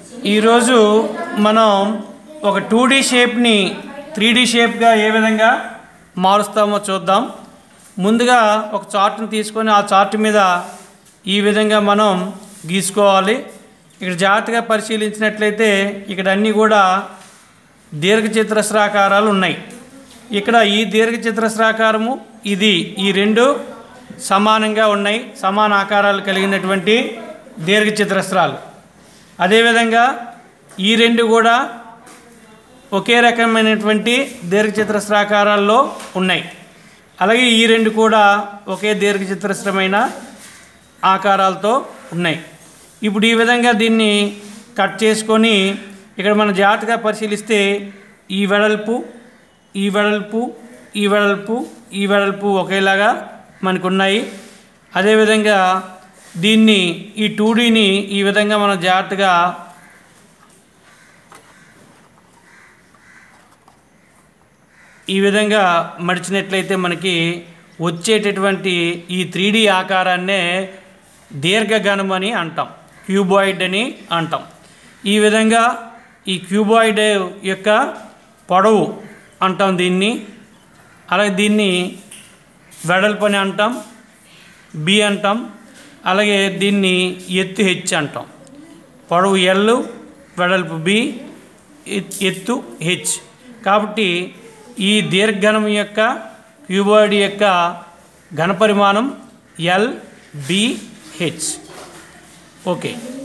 ఈరోజు మనం ఒక టూ డీ షేప్ని త్రీ డీ షేప్గా ఏ విధంగా మారుస్తామో చూద్దాం ముందుగా ఒక చార్ట్ని తీసుకొని ఆ చార్ట్ మీద ఈ విధంగా మనం గీసుకోవాలి ఇక్కడ జాగ్రత్తగా పరిశీలించినట్లయితే ఇక్కడ అన్నీ కూడా దీర్ఘచతురస్రాకారాలు ఉన్నాయి ఇక్కడ ఈ దీర్ఘచతురస్రాకారము ఇది ఈ రెండు సమానంగా ఉన్నాయి సమాన ఆకారాలు కలిగినటువంటి దీర్ఘచతురస్రాలు అదేవిధంగా ఈ రెండు కూడా ఒకే రకమైనటువంటి దీర్ఘచతురస్రాకారాల్లో ఉన్నాయి అలాగే ఈ రెండు కూడా ఒకే దీర్ఘచతురస్రమైన ఆకారాలతో ఉన్నాయి ఇప్పుడు ఈ విధంగా దీన్ని కట్ చేసుకొని ఇక్కడ మనం జాగ్రత్తగా పరిశీలిస్తే ఈ వెడల్పు ఈ వెడల్పు ఈ వెడల్పు ఈ వెడల్పు ఒకేలాగా మనకు ఉన్నాయి అదేవిధంగా దీన్ని ఈ టూ డీని ఈ విధంగా మనం జాగ్రత్తగా ఈ విధంగా మడిచినట్లయితే మనకి వచ్చేటటువంటి ఈ త్రీ డి ఆకారాన్నే దీర్ఘఘనం అని అంటాం క్యూబాయిడ్ అని అంటాం ఈ విధంగా ఈ క్యూబాయిడ్ యొక్క పొడవు అంటాం దీన్ని అలాగే దీన్ని వెడల్పు అని అంటాం బి అంటాం అలాగే దీన్ని ఎత్తు హెచ్ అంటాం పొడవు ఎల్ వెడల్పు బి ఎత్- ఎత్తు హెచ్ కాబట్టి ఈ దీర్ఘనం యొక్క క్యూబాయిడ్ యొక్క ఘనపరిమాణం ఎల్ బి హెచ్ ఓకే